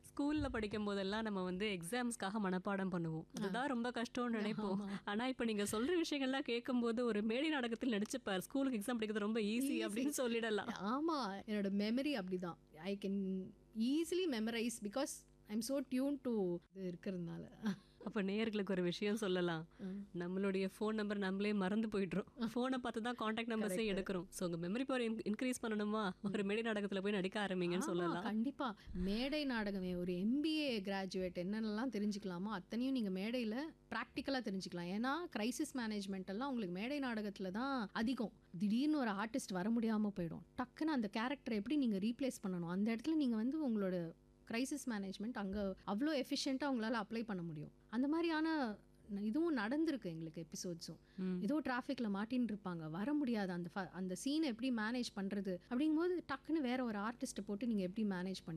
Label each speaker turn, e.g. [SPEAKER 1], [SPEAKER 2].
[SPEAKER 1] ஸ்கூல்ல படிக்கும் போதெல்லாம் நம்ம வந்து எக்ஸாம்ஸ்க்காக மனப்பாடம் பண்ணுவோம் அதுதான் ரொம்ப கஷ்டம்னு நினைப்போம் ஆனா இப்ப நீங்க சொல்ற விஷயங்கள்லாம் கேட்கும்போது ஒரு மேடை நாடகத்தில் நடிச்சுப்பார் ஸ்கூலுக்கு எக்ஸாம் படிக்கிறது ரொம்ப ஈஸி அப்படின்னு சொல்லிடலாம்
[SPEAKER 2] ஆமா என்னோட மெமரி அப்படிதான் I can easily memorize because I am so tune to இது இருக்கிறதுனால
[SPEAKER 1] அப்ப நேயர்களுக்கு ஒரு விஷயம் சொல்லலாம் நம்மளுடைய ஃபோன் நம்பர் நம்மளே மறந்து போயிடுறோம் ஃபோனை பார்த்து தான் காண்டாக்ட் நம்பர்ஸே எடுக்கிறோம் ஸோ உங்க மெமரி பவர் இன்க்ரீஸ் பண்ணணுமா ஒரு மேடை நாடகத்துல போய் நடிக்க ஆரம்பிங்கன்னு
[SPEAKER 2] ஆமா,
[SPEAKER 1] சொல்லலாம்
[SPEAKER 2] கண்டிப்பா மேடை நாடகமே ஒரு எம்பிஏ கிராஜுவேட் என்னென்னலாம் தெரிஞ்சுக்கலாமோ அத்தனையும் நீங்க மேடையில ப்ராக்டிக்கலாக தெரிஞ்சுக்கலாம் ஏன்னா கிரைசிஸ் மேனேஜ்மெண்ட் எல்லாம் உங்களுக்கு மேடை நாடகத்துல தான் அதிகம் திடீர்னு ஒரு ஆர்டிஸ்ட் வர முடியாம போயிடும் டக்குன்னு அந்த கேரக்டரை எப்படி நீங்க ரீப்ளேஸ் பண்ணணும் அந்த இடத்துல நீங்க வந்து உங்களோட கிரைசிஸ் மேனேஜ்மெண்ட் அங்கே அவ்வளோ எஃபிஷியண்ட்டாக உங்களால் அப்ளை பண்ண முடியும் அந்த மாதிரியான இதுவும் நடந்திருக்கு எங்களுக்கு எபிசோட்ஸும் ஏதோ டிராஃபிக்கில் மாட்டின்னு இருப்பாங்க வர முடியாது அந்த ஃப- அந்த சீனை எப்படி மேனேஜ் பண்ணுறது அப்படிங்கும்போது டக்குன்னு வேற ஒரு ஆர்டிஸ்ட்டை போட்டு நீங்கள் எப்படி மேனேஜ் பண்ணி